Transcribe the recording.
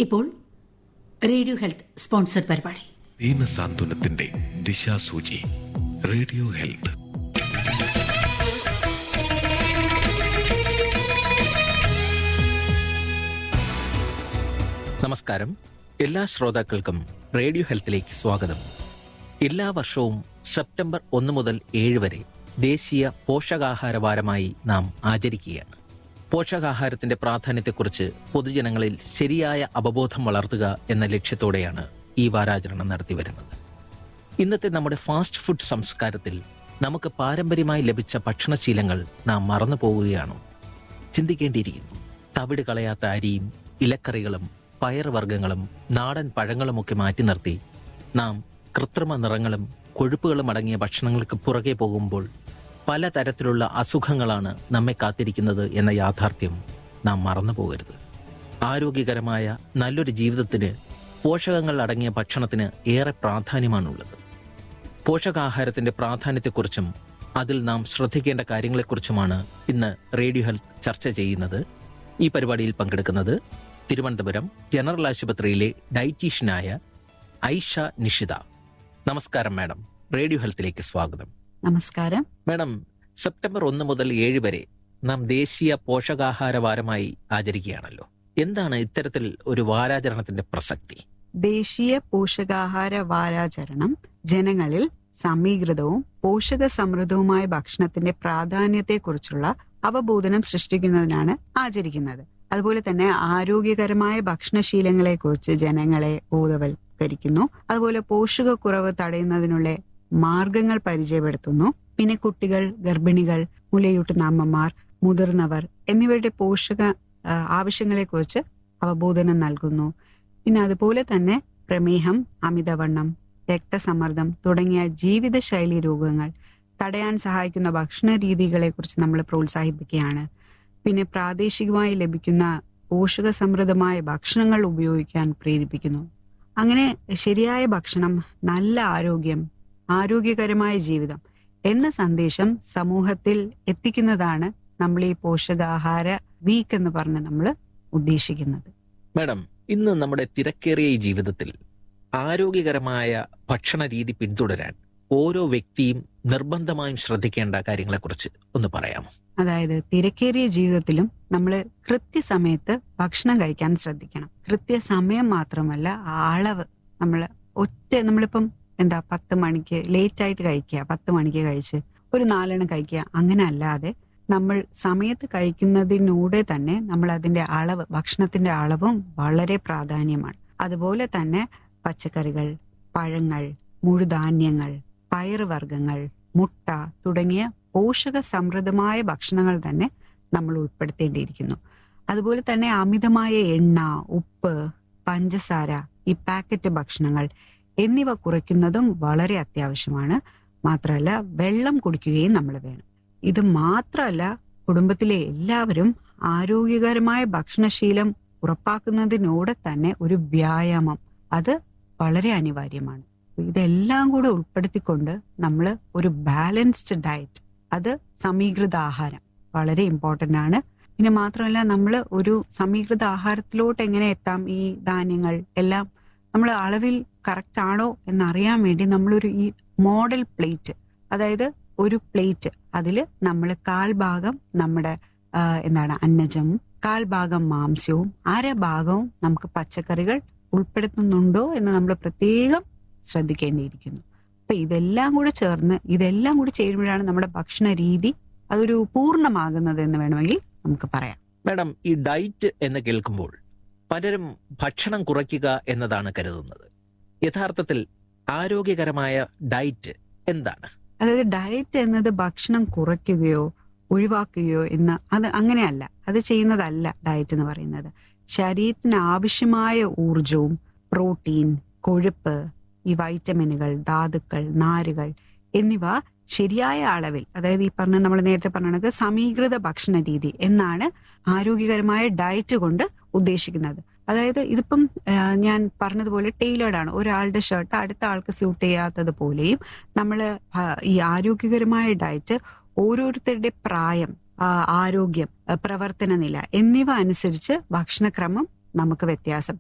ഇപ്പോൾ radio health sponsored പരിപാടി ദീനസാന്ത്വനത്തിന്റെ ദിശാസൂചി radio health നമസ്കാരം എല്ലാ ശ്രോതാക്കൾക്കും റേഡിയോ ഹെൽത്തിലേക്ക് സ്വാഗതം എല്ലാ വർഷവും സെപ്റ്റംബർ ഒന്ന് മുതൽ ഏഴ് വരെ ദേശീയ പോഷകാഹാര വാരമായി നാം ആചരിക്കുകയാണ് പോഷകാഹാരത്തിന്റെ പ്രാധാന്യത്തെക്കുറിച്ച് പൊതുജനങ്ങളിൽ ശരിയായ അവബോധം വളർത്തുക എന്ന ലക്ഷ്യത്തോടെയാണ് ഈ വാരാചരണം നടത്തിവരുന്നത് ഇന്നത്തെ നമ്മുടെ ഫാസ്റ്റ് ഫുഡ് സംസ്കാരത്തിൽ നമുക്ക് പാരമ്പര്യമായി ലഭിച്ച ഭക്ഷണശീലങ്ങൾ നാം മറന്നു പോവുകയാണോ ചിന്തിക്കേണ്ടിയിരിക്കുന്നു തവിട് കളയാത്ത അരിയും ഇലക്കറികളും പയറുവർഗ്ഗങ്ങളും നാടൻ പഴങ്ങളുമൊക്കെ മാറ്റി നിർത്തി നാം കൃത്രിമ നിറങ്ങളും കൊഴുപ്പുകളും അടങ്ങിയ ഭക്ഷണങ്ങൾക്ക് പുറകെ പോകുമ്പോൾ പലതരത്തിലുള്ള അസുഖങ്ങളാണ് നമ്മെ കാത്തിരിക്കുന്നത് എന്ന യാഥാർത്ഥ്യം നാം മറന്നു പോകരുത് ആരോഗ്യകരമായ നല്ലൊരു ജീവിതത്തിന് പോഷകങ്ങൾ അടങ്ങിയ ഭക്ഷണത്തിന് ഏറെ പ്രാധാന്യമാണുള്ളത് പോഷകാഹാരത്തിന്റെ പ്രാധാന്യത്തെക്കുറിച്ചും അതിൽ നാം ശ്രദ്ധിക്കേണ്ട കാര്യങ്ങളെക്കുറിച്ചുമാണ് ഇന്ന് റേഡിയോ ഹെൽത്ത് ചർച്ച ചെയ്യുന്നത് ഈ പരിപാടിയിൽ പങ്കെടുക്കുന്നത് തിരുവനന്തപുരം ജനറൽ ആശുപത്രിയിലെ ഡയറ്റീഷ്യനായ ഐഷ നിഷിത നമസ്കാരം മാഡം റേഡിയോ ഹെൽത്തിലേക്ക് സ്വാഗതം നമസ്കാരം മാഡം സെപ്റ്റംബർ ഒന്ന് മുതൽ ഏഴ് വരെ നാം ദേശീയ പോഷകാഹാര വാരമായി ആചരിക്കുകയാണല്ലോ എന്താണ് ഇത്തരത്തിൽ ഒരു വാരാചരണത്തിന്റെ പ്രസക്തി ദേശീയ പോഷകാഹാര വാരാചരണം ജനങ്ങളിൽ സമീകൃതവും പോഷക സമൃദ്ധവുമായ ഭക്ഷണത്തിന്റെ പ്രാധാന്യത്തെക്കുറിച്ചുള്ള അവബോധനം സൃഷ്ടിക്കുന്നതിനാണ് ആചരിക്കുന്നത് അതുപോലെ തന്നെ ആരോഗ്യകരമായ ഭക്ഷണശീലങ്ങളെക്കുറിച്ച് ജനങ്ങളെ ബോധവൽക്കരിക്കുന്നു അതുപോലെ പോഷകക്കുറവ് തടയുന്നതിനുള്ള മാർഗങ്ങൾ പരിചയപ്പെടുത്തുന്നു പിന്നെ കുട്ടികൾ ഗർഭിണികൾ മുലയൂട്ടുന്ന അമ്മമാർ മുതിർന്നവർ എന്നിവരുടെ പോഷക ആ, ആവശ്യങ്ങളെക്കുറിച്ച് അവബോധനം നൽകുന്നു പിന്നെ അതുപോലെ തന്നെ പ്രമേഹം അമിതവണ്ണം രക്തസമ്മർദ്ദം തുടങ്ങിയ ജീവിതശൈലി രോഗങ്ങൾ തടയാൻ സഹായിക്കുന്ന ഭക്ഷണ രീതികളെ കുറിച്ച് നമ്മൾ പ്രോത്സാഹിപ്പിക്കുകയാണ് പിന്നെ പ്രാദേശികമായി ലഭിക്കുന്ന പോഷക സമൃദ്ധമായ ഭക്ഷണങ്ങൾ ഉപയോഗിക്കാൻ പ്രേരിപ്പിക്കുന്നു അങ്ങനെ ശരിയായ ഭക്ഷണം നല്ല ആരോഗ്യം ആരോഗ്യകരമായ ജീവിതം എന്ന സന്ദേശം സമൂഹത്തിൽ എത്തിക്കുന്നതാണ് നമ്മൾ ഈ പോഷകാഹാര വീക്ക് എന്ന് പറഞ്ഞ് നമ്മൾ ഉദ്ദേശിക്കുന്നത് മാഡം ഇന്ന് നമ്മുടെ തിരക്കേറിയ ഈ ജീവിതത്തിൽ ആരോഗ്യകരമായ ഭക്ഷണ രീതി പിന്തുടരാൻ ഓരോ വ്യക്തിയും നിർബന്ധമായും ശ്രദ്ധിക്കേണ്ട കാര്യങ്ങളെക്കുറിച്ച് ഒന്ന് പറയാമോ അതായത് തിരക്കേറിയ ജീവിതത്തിലും നമ്മൾ കൃത്യസമയത്ത് ഭക്ഷണം കഴിക്കാൻ ശ്രദ്ധിക്കണം കൃത്യസമയം മാത്രമല്ല ആ അളവ് നമ്മൾ ഒറ്റ നമ്മളിപ്പം എന്താ പത്ത് മണിക്ക് ലേറ്റ് ആയിട്ട് കഴിക്കുക പത്ത് മണിക്ക് കഴിച്ച് ഒരു നാലെണ്ണം കഴിക്കുക അങ്ങനെ അല്ലാതെ നമ്മൾ സമയത്ത് കഴിക്കുന്നതിനൂടെ തന്നെ നമ്മൾ അതിന്റെ അളവ് ഭക്ഷണത്തിന്റെ അളവും വളരെ പ്രാധാന്യമാണ് അതുപോലെ തന്നെ പച്ചക്കറികൾ പഴങ്ങൾ മുഴുധാന്യങ്ങൾ പയറുവർഗ്ഗങ്ങൾ മുട്ട തുടങ്ങിയ പോഷക സമൃദ്ധമായ ഭക്ഷണങ്ങൾ തന്നെ നമ്മൾ ഉൾപ്പെടുത്തേണ്ടിയിരിക്കുന്നു അതുപോലെ തന്നെ അമിതമായ എണ്ണ ഉപ്പ് പഞ്ചസാര ഈ പാക്കറ്റ് ഭക്ഷണങ്ങൾ എന്നിവ കുറയ്ക്കുന്നതും വളരെ അത്യാവശ്യമാണ് മാത്രമല്ല വെള്ളം കുടിക്കുകയും നമ്മൾ വേണം ഇത് മാത്രമല്ല കുടുംബത്തിലെ എല്ലാവരും ആരോഗ്യകരമായ ഭക്ഷണശീലം ഉറപ്പാക്കുന്നതിനോടെ തന്നെ ഒരു വ്യായാമം അത് വളരെ അനിവാര്യമാണ് ഇതെല്ലാം കൂടെ ഉൾപ്പെടുത്തിക്കൊണ്ട് നമ്മൾ ഒരു ബാലൻസ്ഡ് ഡയറ്റ് അത് സമീകൃത ആഹാരം വളരെ ഇമ്പോർട്ടന്റ് ആണ് പിന്നെ മാത്രമല്ല നമ്മൾ ഒരു സമീകൃത ആഹാരത്തിലോട്ട് എങ്ങനെ എത്താം ഈ ധാന്യങ്ങൾ എല്ലാം നമ്മൾ അളവിൽ കറക്റ്റ് ആണോ എന്നറിയാൻ വേണ്ടി നമ്മളൊരു ഈ മോഡൽ പ്ലേറ്റ് അതായത് ഒരു പ്ലേറ്റ് അതിൽ നമ്മൾ കാൽഭാഗം നമ്മുടെ ആ, എന്താണ് അന്നജം കാൽഭാഗം മാംസ്യവും അര ഭാഗവും നമുക്ക് പച്ചക്കറികൾ ഉൾപ്പെടുത്തുന്നുണ്ടോ എന്ന് നമ്മൾ പ്രത്യേകം ശ്രദ്ധിക്കേണ്ടിയിരിക്കുന്നു അപ്പൊ ഇതെല്ലാം കൂടെ ചേർന്ന് ഇതെല്ലാം കൂടി ചേരുമ്പോഴാണ് നമ്മുടെ ഭക്ഷണ രീതി അതൊരു പൂർണ്ണമാകുന്നത് എന്ന് വേണമെങ്കിൽ നമുക്ക് പറയാം മാഡം ഈ ഡയറ്റ് എന്ന് കേൾക്കുമ്പോൾ പലരും ഭക്ഷണം കുറയ്ക്കുക എന്നതാണ് കരുതുന്നത് യഥാർത്ഥത്തിൽ ആരോഗ്യകരമായ ഡയറ്റ് എന്താണ് അതായത് ഡയറ്റ് എന്നത് ഭക്ഷണം കുറയ്ക്കുകയോ ഒഴിവാക്കുകയോ എന്ന് അത് അങ്ങനെയല്ല അത് ചെയ്യുന്നതല്ല ഡയറ്റ് എന്ന് പറയുന്നത് ശരീരത്തിന് ആവശ്യമായ ഊർജവും പ്രോട്ടീൻ കൊഴുപ്പ് ഈ വൈറ്റമിനുകൾ ധാതുക്കൾ നാരുകൾ എന്നിവ ശരിയായ അളവിൽ അതായത് ഈ പറഞ്ഞ നമ്മൾ നേരത്തെ പറഞ്ഞ കണക്ക് സമീകൃത ഭക്ഷണ രീതി എന്നാണ് ആരോഗ്യകരമായ ഡയറ്റ് കൊണ്ട് ഉദ്ദേശിക്കുന്നത് അതായത് ഇതിപ്പം ആ, ഞാൻ പറഞ്ഞതുപോലെ ടൈലേർഡ് ആണ് ഒരാളുടെ ഷർട്ട് അടുത്ത ആൾക്ക് സ്യൂട്ട് ചെയ്യാത്തത് പോലെയും നമ്മൾ ഈ ആരോഗ്യകരമായ ഡയറ്റ് ഓരോരുത്തരുടെ പ്രായം ആ, ആരോഗ്യം ആ, പ്രവർത്തന നില എന്നിവ അനുസരിച്ച് ഭക്ഷണക്രമം നമുക്ക് വ്യത്യാസപ്പെടും